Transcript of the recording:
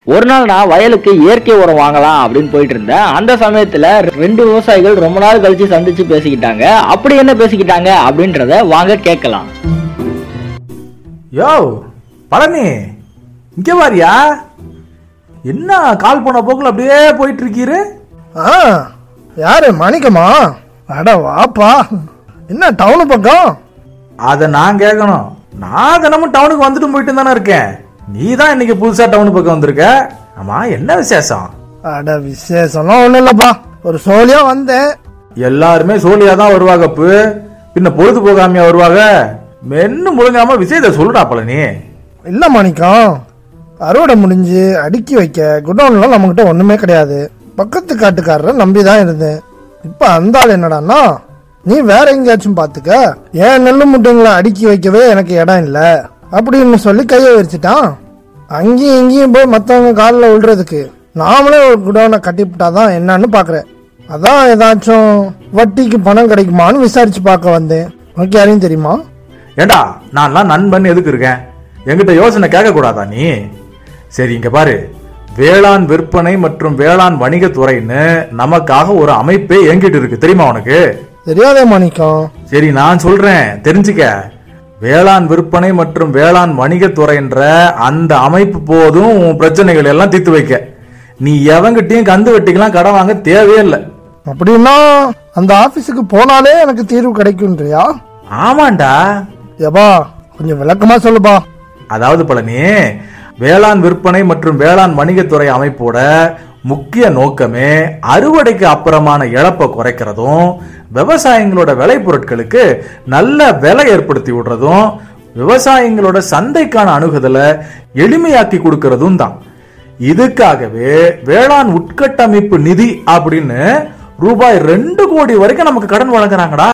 ஒரு நாள் நான் வயலுக்கு இயற்கை உரம் வாங்கலாம் அப்படின்னு போயிட்டு இருந்தேன் அந்த சமயத்துல ரெண்டு விவசாயிகள் ரொம்ப நாள் கழிச்சு சந்திச்சு பேசிக்கிட்டாங்க அப்படி என்ன பேசிக்கிட்டாங்க அப்படின்றத வாங்க கேட்கலாம் யோ பழனி இங்க வாரியா என்ன கால் போன போக்குல அப்படியே போயிட்டு இருக்கீரு ஆ யாரு மாணிக்கமா அட வாப்பா என்ன டவுனு பக்கம் அத நான் கேட்கணும் நான் தினமும் டவுனுக்கு வந்துட்டு போயிட்டு தானே இருக்கேன் நீ தான் இன்னைக்கு புதுசா டவுன் பக்கம் வந்திருக்க ஆமா என்ன விசேஷம் அட விசேஷம்லாம் ஒண்ணும் இல்லப்பா ஒரு சோழியா வந்தேன் எல்லாருமே சோழியா தான் வருவாங்க அப்பு பின்ன பொழுது போகாமையா வருவாங்க மென்னு முழுங்காம விஷயத்த சொல்றா பழனி இல்ல மாணிக்கம் அறுவடை முடிஞ்சு அடுக்கி வைக்க குடோன்லாம் நம்மகிட்ட ஒண்ணுமே கிடையாது பக்கத்து காட்டுக்காரரை நம்பி தான் இருந்தேன் இப்ப அந்த ஆள் என்னடான்னா நீ வேற எங்கேயாச்சும் பாத்துக்க ஏன் நெல்லு முட்டைங்களை அடுக்கி வைக்கவே எனக்கு இடம் இல்ல அப்படின்னு சொல்லி கையை விரிச்சிட்டான் அங்கேயும் இங்கேயும் போய் மத்தவங்க காலில் விழுறதுக்கு நாமளே ஒரு குடோனை கட்டிவிட்டாதான் என்னன்னு பாக்குறேன் அதான் ஏதாச்சும் வட்டிக்கு பணம் கிடைக்குமான்னு விசாரிச்சு பார்க்க வந்தேன் உனக்கு யாரையும் தெரியுமா ஏண்டா நான்லாம் நண்பன் எதுக்கு இருக்கேன் என்கிட்ட யோசனை கேட்க கூடாதா நீ சரி இங்க பாரு வேளாண் விற்பனை மற்றும் வேளாண் வணிகத்துறைன்னு நமக்காக ஒரு அமைப்பே இயங்கிட்டு இருக்கு தெரியுமா உனக்கு தெரியாதே மாணிக்கம் சரி நான் சொல்றேன் தெரிஞ்சுக்க வேளாண் விற்பனை மற்றும் வேளாண் வணிகத்துறைன்ற அந்த அமைப்பு போதும் உன் பிரச்சனைகள் எல்லாம் தீர்த்து வைக்க நீ எவங்கிட்டயும் கந்து வெட்டிக்கெல்லாம் கடன் வாங்க தேவையே இல்லை அப்படின்னா அந்த ஆபீஸுக்கு போனாலே எனக்கு தீர்வு கிடைக்கும்ன்றியா ஆமாண்டா ஏபா கொஞ்சம் விளக்கமா சொல்லுப்பா அதாவது பழனி வேளாண் விற்பனை மற்றும் வேளாண் வணிகத்துறை அமைப்போட முக்கிய நோக்கமே அறுவடைக்கு அப்புறமான இழப்பை குறைக்கிறதும் விவசாயிகளோட விளைபொருட்களுக்கு நல்ல விலை ஏற்படுத்தி விடுறதும் விவசாயிகளோட சந்தைக்கான அணுகுதலை எளிமையாக்கி கொடுக்கறதும் தான் இதுக்காகவே வேளாண் உட்கட்டமைப்பு நிதி அப்படின்னு ரூபாய் ரெண்டு கோடி வரைக்கும் நமக்கு கடன் வழங்குறாங்கடா